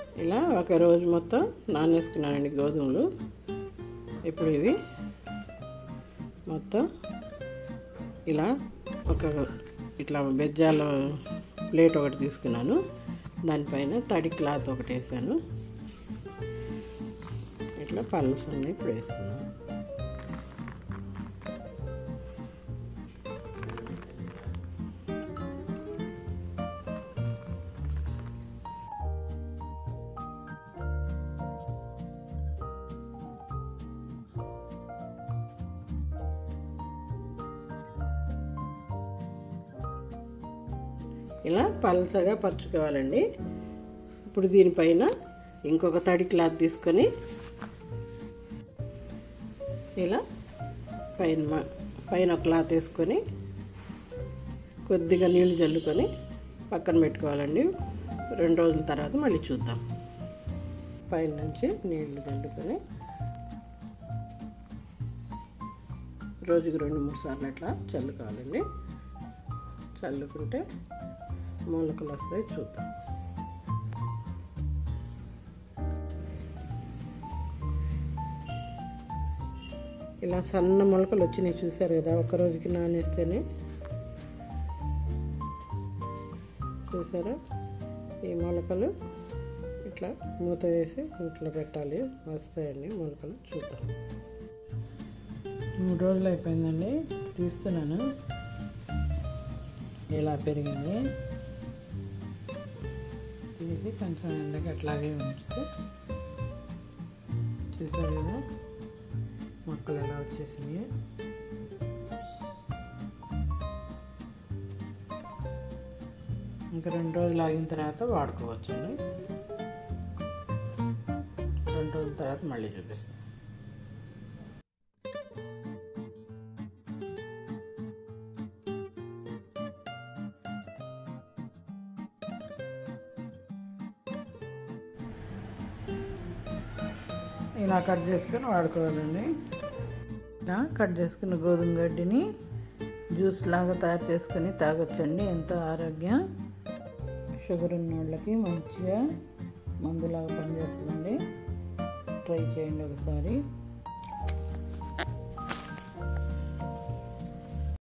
ఇలా ఒక రోజు మొత్తం నానేసుకున్నానండి గోధుమలు ఇప్పుడు ఇవి మొత్తం ఇలా ఒక ఇట్లా బెజ్జాల ప్లేట్ ఒకటి తీసుకున్నాను దానిపైన తడి క్లాత్ ఒకటి వేసాను ఇట్లా పల్స్ ఉన్నాయి ఇప్పుడు వేసుకున్నాను ఇలా పలచగా పరుచుకోవాలండి ఇప్పుడు దీనిపైన ఇంకొక తడి క్లాత్ తీసుకొని ఇలా పైన మ- పైన ఒక క్లాత్ వేసుకొని కొద్దిగా నీళ్లు చల్లుకొని పక్కన పెట్టుకోవాలండి రెండు రోజుల తర్వాత మళ్ళీ చూద్దాం పైన నుంచి నీళ్లు చల్లుకొని రోజుకి రెండు మూడు సార్లు అట్లా చల్లుకోవాలండి చల్లుకుంటే మూలకలు వస్తాయి చూద్దాం ఇలా సన్న మొలకలు వచ్చినాయి చూసారు కదా ఒక రోజుకి నానేస్తేనే చూసారా ఈ మొలకలు ఇట్లా మూత వేసి ఇట్లా పెట్టాలి వస్తాయండి మొలకలు చూద్దాం మూడు రోజులు అయిపోయిందండి తీస్తున్నాను ఇలా పెరిగింది ఇది కొంచెం ఎండకి అట్లాగే ఉంచితే చూసారు కదా మొక్కలు ఎలా వచ్చేసినాయి ఇంకా రెండు రోజులు ఆగిన తర్వాత వాడుకోవచ్చండి రెండు రోజుల తర్వాత మళ్ళీ చూపిస్తాను ఇలా కట్ చేసుకొని వాడుకోవాలండి ఇలా కట్ చేసుకున్న గోధుమ గడ్డిని జ్యూస్ లాగా తయారు చేసుకొని తాగొచ్చండి ఎంతో ఆరోగ్యం షుగర్ ఉన్న వాళ్ళకి మంచిగా మందులాగా పనిచేస్తుందండి ట్రై చేయండి ఒకసారి